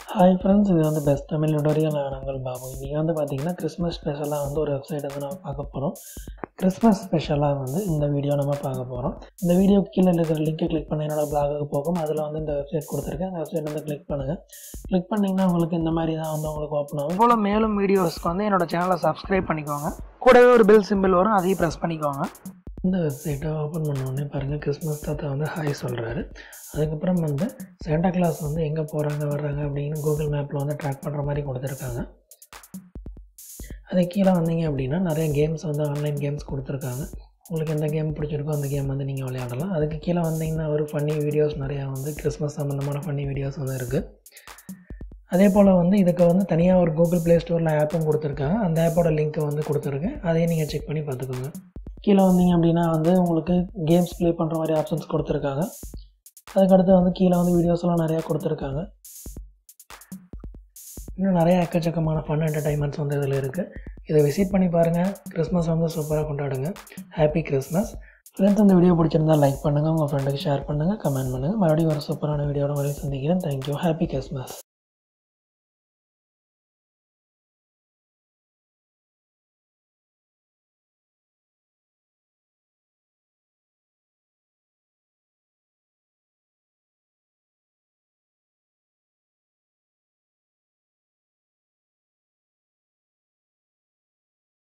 hi friends இது வந்து best Tamil tutorial நான் உங்கள் பாபு இன்றைக்கி வந்து பார்த்தீங்கன்னா கிறிஸ்மஸ் ஸ்பெஷலாக வந்து ஒரு வெப்சைட் வந்து நம்ம பார்க்க போகிறோம் கிறிஸ்மஸ் ஸ்பெஷலாக வந்து இந்த வீடியோ நம்ம பார்க்க போகிறோம் இந்த வீடியோ கீழே இருக்கிற லிங்கை கிளிக் பண்ண என்னோட பிளாகுக்கு போகும் அதில் வந்து இந்த வெப்சைட் கொடுத்துருக்கேன் அந்த வெப்சைட் வந்து கிளிக் பண்ணுங்கள் கிளிக் பண்ணிங்கன்னா உங்களுக்கு இந்த மாதிரி தான் வந்து உங்களுக்கு ஓப்பன் ஆகும் போல் மேலும் வீடியோஸ்க்கு வந்து என்னோட சேனலை சப்ஸ்கிரைப் பண்ணிக்கோங்க கூடவே ஒரு பில் சிம்பிள் வரும் அதையும் ப்ரெஸ் பண்ணிக்கோங்க இந்த வெப்சைட்டை ஓப்பன் பண்ண உடனே பாருங்கள் கிறிஸ்மஸ் தாத்தா வந்து ஹாய் சொல்கிறாரு அதுக்கப்புறம் வந்து சேண்டா கிளாஸ் வந்து எங்கே போகிறாங்க வர்றாங்க அப்படின்னு கூகுள் மேப்பில் வந்து ட்ராக் பண்ணுற மாதிரி கொடுத்துருக்காங்க அது கீழே வந்தீங்க அப்படின்னா நிறைய கேம்ஸ் வந்து ஆன்லைன் கேம்ஸ் கொடுத்துருக்காங்க உங்களுக்கு எந்த கேம் பிடிச்சிருக்கோ அந்த கேம் வந்து நீங்கள் விளையாடலாம் அதுக்கு கீழே வந்தீங்கன்னா ஒரு ஃபன்னி வீடியோஸ் நிறையா வந்து கிறிஸ்மஸ் சம்மந்தமான ஃபன்னி வீடியோஸ் வந்து இருக்குது அதே போல் வந்து இதுக்கு வந்து தனியாக ஒரு கூகுள் ப்ளே ஸ்டோரில் ஆப்பும் கொடுத்துருக்காங்க அந்த ஆப்போட லிங்க்கை வந்து கொடுத்துருக்கேன் அதையும் நீங்கள் செக் பண்ணி பார்த்துக்கோங்க கீழே வந்தீங்க அப்படின்னா வந்து உங்களுக்கு கேம்ஸ் ப்ளே பண்ணுற மாதிரி ஆப்ஷன்ஸ் கொடுத்துருக்காங்க அதுக்கடுத்து வந்து கீழே வந்து வீடியோஸ்லாம் நிறையா கொடுத்துருக்காங்க இன்னும் நிறைய எக்கச்சக்கமான ஃபன் என்டர்டைன்மெண்ட்ஸ் வந்து இதில் இருக்குது இதை விசிட் பண்ணி பாருங்கள் கிறிஸ்மஸ் வந்து சூப்பராக கொண்டாடுங்க ஹாப்பி கிறிஸ்மஸ் ஃப்ரெண்ட்ஸ் இந்த வீடியோ பிடிச்சிருந்தால் லைக் பண்ணுங்கள் உங்கள் ஃப்ரெண்டுக்கு ஷேர் பண்ணுங்கள் கமெண்ட் பண்ணுங்கள் மறுபடியும் ஒரு சூப்பரான வீடியோட மறுபடியும் சந்திக்கிறேன் தேங்க்யூ ஹாப்பி கிறிஸ்மஸ்